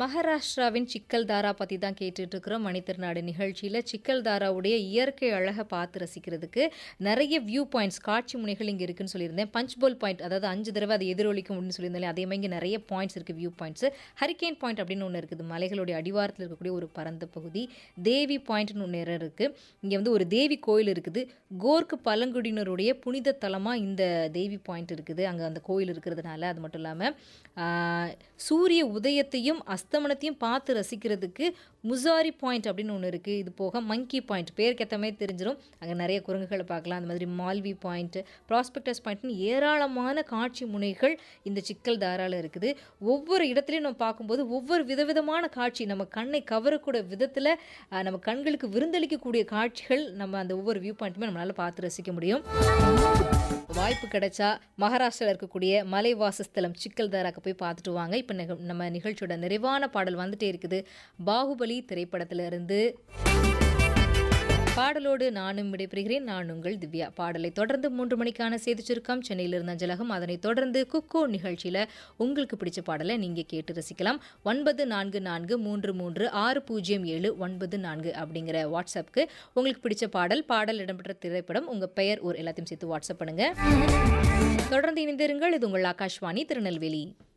மகாராஷ்டிராவின் சிக்கல் தாரா பற்றி தான் கேட்டுட்டு இருக்கிறோம் மணித்திருநாடு நிகழ்ச்சியில் சிக்கல் தாராவுடைய இயற்கை அழகை பார்த்து ரசிக்கிறதுக்கு நிறைய வியூ பாயிண்ட்ஸ் காட்சி முனைகள் இங்கே இருக்குன்னு சொல்லியிருந்தேன் பஞ்ச்போல் பாயிண்ட் அதாவது அஞ்சு தடவை அதை எதிரொலிக்கும் அப்படின்னு சொல்லியிருந்தாலே அதே மாதிரி இங்கே நிறைய பாயிண்ட்ஸ் இருக்குது வியூ பாயிண்ட்ஸ் ஹரிகேன் பாயிண்ட் அப்படின்னு ஒன்று இருக்குது மலைகளுடைய அடிவாரத்தில் இருக்கக்கூடிய ஒரு பரந்த பகுதி தேவி பாயிண்ட்னு ஒன்று இருக்குது இங்கே வந்து ஒரு தேவி கோயில் இருக்குது கோர்க்கு பழங்குடியினருடைய புனித தலமாக இந்த தேவி பாயிண்ட் இருக்குது அங்கே அந்த கோயில் இருக்கிறதுனால அது மட்டும் இல்லாமல் சூரிய உதயத்தையும் அஸ்தமனத்தையும் பார்த்து ரசிக்கிறதுக்கு முசாரி பாயிண்ட் அப்படின்னு ஒன்று இருக்குது இது போக மங்கி பாயிண்ட் பேருக்கு ஏற்ற மாதிரி தெரிஞ்சிடும் அங்கே நிறைய குரங்குகளை பார்க்கலாம் அந்த மாதிரி மால்வி பாயிண்ட் ப்ராஸ்பெக்டஸ் பாயிண்ட்னு ஏராளமான காட்சி முனைகள் இந்த சிக்கல் தாரால இருக்குது ஒவ்வொரு இடத்துலையும் நம்ம பார்க்கும்போது ஒவ்வொரு விதவிதமான காட்சி நம்ம கண்ணை கவரக்கூடிய விதத்தில் நம்ம கண்களுக்கு விருந்தளிக்கக்கூடிய காட்சிகள் நம்ம அந்த ஒவ்வொரு வியூ பாயிண்ட்டுமே நம்மளால் பார்த்து ரசிக்க முடியும் வாய்ப்பு கிடைச்சா மகாராஷ்டிராவில் இருக்கக்கூடிய மலை வாசஸ்தலம் சிக்கல் தாராக்கு போய் பார்த்துட்டு வாங்க இப்போ நம்ம நிகழ்ச்சியோட நிறைவான பாடல் வந்துட்டே இருக்குது பாகுபலி திரைப்படத்திலிருந்து பாடலோடு நானும் விடைபெறுகிறேன் நான் உங்கள் திவ்யா பாடலை தொடர்ந்து மூன்று மணிக்கான செய்தி சுருக்கம் சென்னையிலிருந்து அஞ்சலகம் அதனைத் தொடர்ந்து குக்கோ நிகழ்ச்சியில் உங்களுக்கு பிடிச்ச பாடலை நீங்கள் கேட்டு ரசிக்கலாம் ஒன்பது நான்கு நான்கு மூன்று மூன்று ஆறு பூஜ்ஜியம் ஏழு ஒன்பது நான்கு அப்படிங்கிற வாட்ஸ்அப்புக்கு உங்களுக்கு பிடிச்ச பாடல் பாடல் இடம்பெற்ற திரைப்படம் உங்கள் பெயர் ஊர் எல்லாத்தையும் சேர்த்து வாட்ஸ்அப் பண்ணுங்கள் தொடர்ந்து இணைந்திருங்கள் இது உங்கள் ஆகாஷ்வாணி திருநெல்வேலி